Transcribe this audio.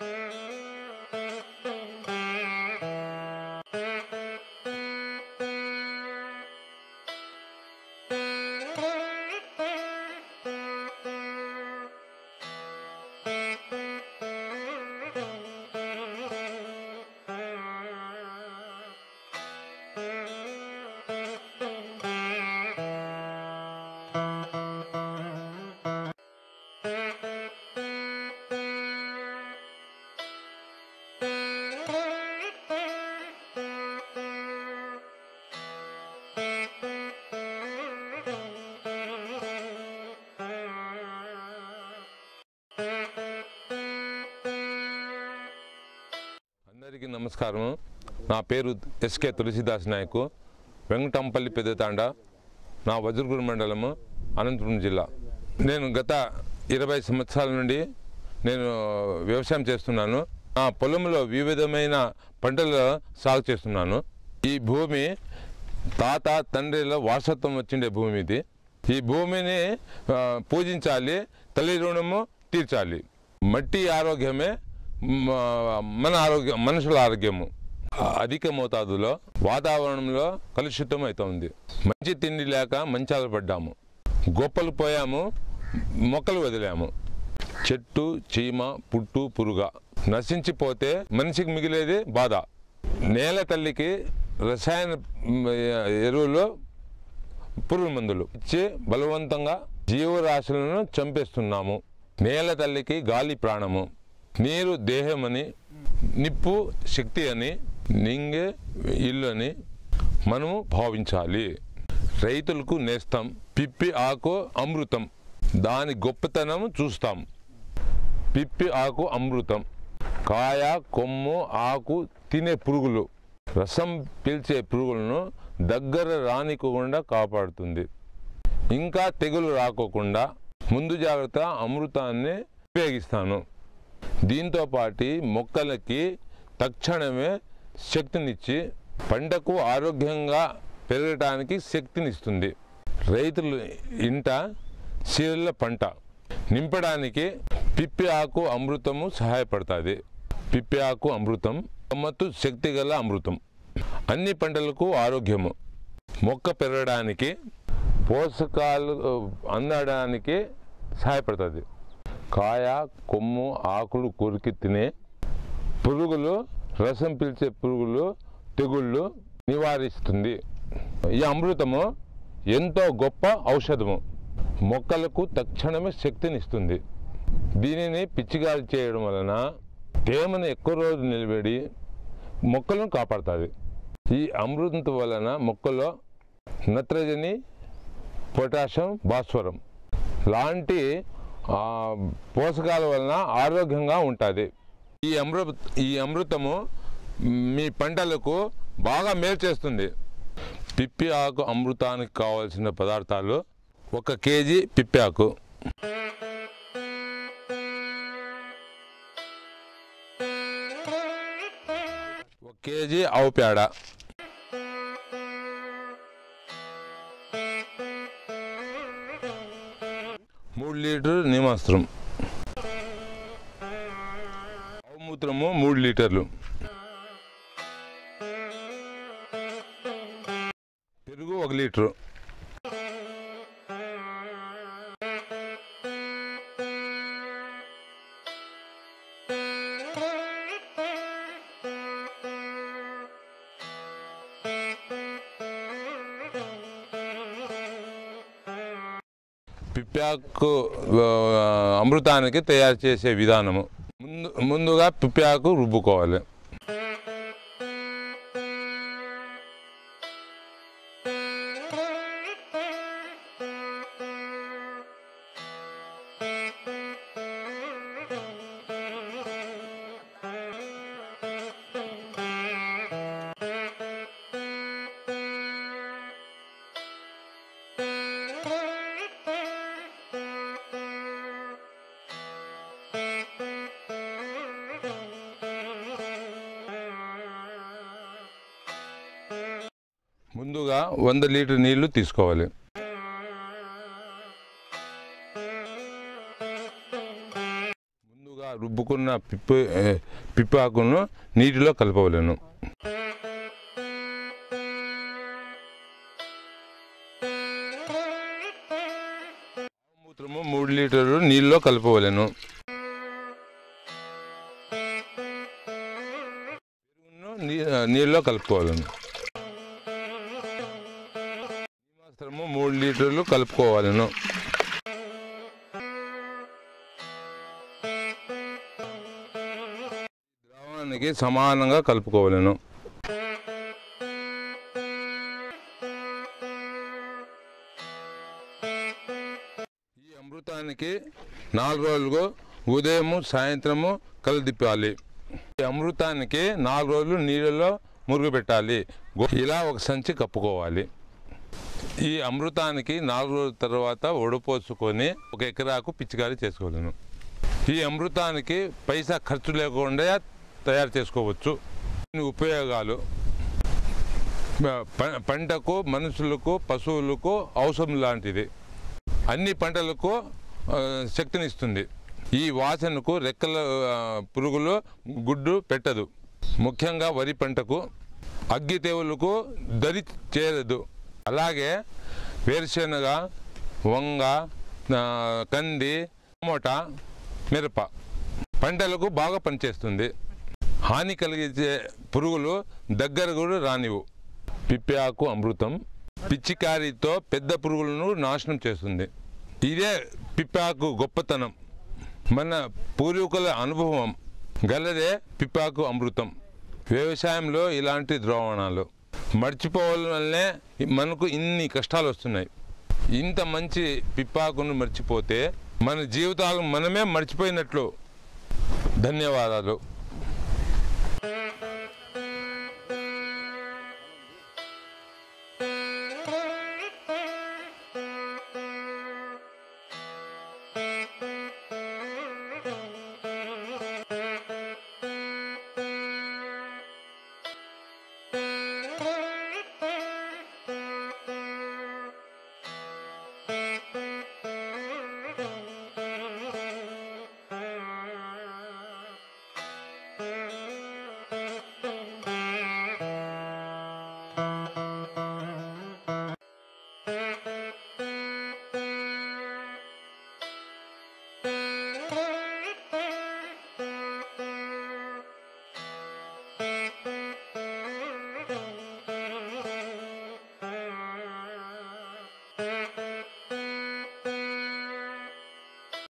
అందరికీ నమస్కారం నా పేరు ఎస్కే తులసిదాస్ నాయకు వెంకటంపల్లి పెద్దతాండ నా వజ్రగురు మండలము అనంతపురం జిల్లా నేను గత ఇరవై సంవత్సరాల నుండి నేను వ్యవసాయం చేస్తున్నాను నా పొలంలో వివిధమైన పంటలు సాగు చేస్తున్నాను ఈ భూమి తాత తండ్రిల వారసత్వం వచ్చిండే భూమి ఇది ఈ భూమిని ఆ, పూజించాలి తల్లి రుణము తీర్చాలి మట్టి ఆరోగ్యమే మ- మన ఆరోగ్యం మనుషుల ఆరోగ్యము అధిక మోతాదులో వాతావరణంలో కలుషితం అవుతుంది మంచి తిండి లేక మంచాలు పడ్డాము గొప్పలు పోయాము మొక్కలు వదిలాము చెట్టు చీమ పుట్టు పురుగ నశించిపోతే మనిషికి మిగిలేది బాధ నేల తల్లికి రసాయన మ్, ఎరువులు పురుగు మందులు ఇచ్చి బలవంతంగా జీవరాశులను చంపేస్తున్నాము నేల తల్లికి గాలి ప్రాణము నీరు దేహమని నిప్పు శక్తి అని నింగే ఇల్లు అని మనము భావించాలి రైతులకు నేస్తాం పిప్పి ఆకు అమృతం దాని గొప్పతనం చూస్తాం పిప్పి ఆకు అమృతం కాయ కొమ్ము ఆకు తినే పురుగులు రసం పీల్చే పురుగులను దగ్గర రానికోకుండా కాపాడుతుంది ఇంకా తెగులు రాకోకుండా ముందు జాగ్రత్త అమృతాన్ని ఉపయోగిస్తాను దీంతో పాటి మొక్కలకి తక్షణమే శక్తినిచ్చి పంటకు ఆరోగ్యంగా పెరగటానికి శక్తినిస్తుంది రైతులు ఇంట సీరల పంట నింపడానికి పిప్పి ఆకు అమృతము సహాయపడుతుంది పిప్పి ఆకు అమృతం గమ్మత్తు శక్తి గల అమృతం అన్ని పంటలకు ఆరోగ్యము మొక్క పెరగడానికి పోషకాలు అందడానికి సహాయపడుతుంది కాయ కొమ్ము ఆకులు కొరికి తినే పురుగులు రసం పీల్చే పురుగులు తెగుళ్ళు నివారిస్తుంది ఈ అమృతము ఎంతో గొప్ప ఔషధము మొక్కలకు తక్షణమే శక్తినిస్తుంది దీనిని పిచ్చిగాలి చేయడం వలన తేమను ఎక్కువ రోజు నిలబడి మొక్కలను కాపాడుతుంది ఈ అమృతం వలన మొక్కలో నత్రజని పొటాషియం భాస్వరం లాంటి ఆ, పోషకాల వలన ఆరోగ్యంగా ఉంటుంది ఈ అమృ ఈ అమృతము మీ పంటలకు బాగా మేలు చేస్తుంది పిప్పి ఆకు అమృతానికి కావాల్సిన పదార్థాలు ఒక కేజీ పిప్పి ఆకు ఒక కేజీ ఆవు పేడ మూడు లీటర్ నిమాస్త్రం మూత్రము మూడు లీటర్లు పెరుగు ఒక లీటరు పిప్పాకు ఆ, అమృతానికి తయారు చేసే విధానము ముందు ముందుగా పిప్పాకు రుబ్బుకోవాలి ముందుగా వంద లీటర్ నీళ్లు తీసుకోవాలి ముందుగా రుబ్బుకున్న పిప్పు ఏ, పిప్పాకును నీటిలో కలపవలను మూత్రము మూడు లీటర్లు నీళ్ళలో కలపవలను పెరుగును నీ- నీళ్ళలో కలుపుకోవాలను మాత్రము మూడు లీటర్లు కలుపుకోవాలను ద్రావణానికి సమానంగా కలుపుకోవాలను ఈ అమృతానికి నాలుగు రోజులు ఉదయము సాయంత్రము కలదిప్పాలి ఈ అమృతానికి నాలుగు రోజులు నీళ్ళలో మురుగు పెట్టాలి ఇలా ఒక సంచి కప్పుకోవాలి ఈ అమృతానికి నాలుగు రోజుల తర్వాత ఒడిపోసుకొని ఒక ఎకరాకు పిచికారీ చేసుకోలేను ఈ అమృతానికి పైసా ఖర్చు లేకుండా తయారు చేసుకోవచ్చు దీని ఉపయోగాలు ప- పంటకు మనుషులకు పశువులకు అవసరం లాంటిది అన్ని పంటలకు ఆ, శక్తినిస్తుంది ఈ వాసనకు రెక్కల ఆ, పురుగులు గుడ్డు పెట్టదు ముఖ్యంగా వరి పంటకు అగ్గి తెగులకు దరి చేరదు అలాగే వేరుశెనగ వంగ ఆ, కంది టమోటా మిరప పంటలకు బాగా పనిచేస్తుంది హాని కలిగించే పురుగులు దగ్గర కూడా రానివు పిప్పాకు అమృతం పిచ్చికారితో పెద్ద పురుగులను నాశనం చేస్తుంది ఇదే పిప్పాకు గొప్పతనం మన పూర్వీకుల అనుభవం గలదే పిప్పాకు అమృతం వ్యవసాయంలో ఇలాంటి ద్రోవణాలు మర్చిపోవడం వల్లనే మనకు ఇన్ని కష్టాలు వస్తున్నాయి ఇంత మంచి పిప్పాకును మర్చిపోతే మన జీవితాలు మనమే మర్చిపోయినట్లు ధన్యవాదాలు